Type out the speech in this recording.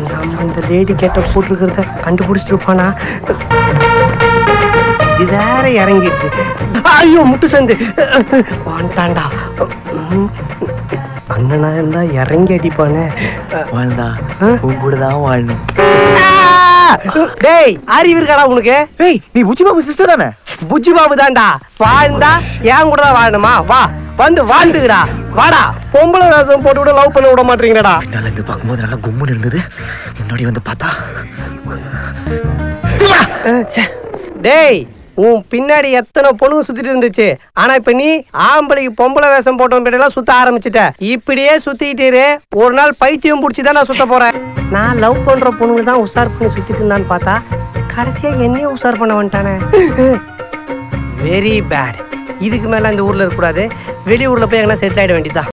நம்ம இந்த லேடி கேட்ட போட்டிருக்கிறத கண்டுபிடிச்சிட்டு இருப்பானா இது வேற இறங்கிட்டு ஐயோ முட்டு சந்து வாண்டாண்டா ம். அண்ணனா இருந்தா இறங்கி அடிப்பானே வாழ்ந்தா ஆ? உன் கூட தான் வாழணும் ஆ! டேய் அறிவு இருக்காடா உனக்கு ஏய் நீ உச்சி பாபு சிஸ்டர் தானே புஜ்ஜி பாபு தான்டா வாழ்ந்தா ஏன் கூட தான் வாழணுமா வா வந்து வாழ்ந்துக்கடா வாடா பொம்பளை வேஷம் போட்டு விட லவ் பண்ண விட மாட்டீங்கடா என்னால இருந்து பார்க்கும்போது நல்லா கும்முன்னு இருந்தது முன்னாடி வந்து பார்த்தா டேய் உன் பின்னாடி எத்தனை பொண்ணுங்க சுத்திட்டு இருந்துச்சு ஆனா இப்ப நீ ஆம்பளைக்கு பொம்பளை வேஷம் போட்டவன் பின்னாடி சுத்த ஆரம்பிச்சிட்ட இப்படியே சுத்திட்டு இரு. ஒரு நாள் பைத்தியம் பிடிச்சி தான் நான் சுத்த போறேன் நான் லவ் பண்ற பொண்ணுங்க தான் உஷார் பண்ணி சுத்திட்டு இருந்தான்னு பார்த்தா கடைசியா என்னையும் உஷார் பண்ண வந்துட்டானே வெரி பேட் இதுக்கு மேல இந்த ஊர்ல இருக்கக்கூடாது வெளியூர்ல போய் எங்கன்னா செட்டில் ஆயிட வேண்டியதா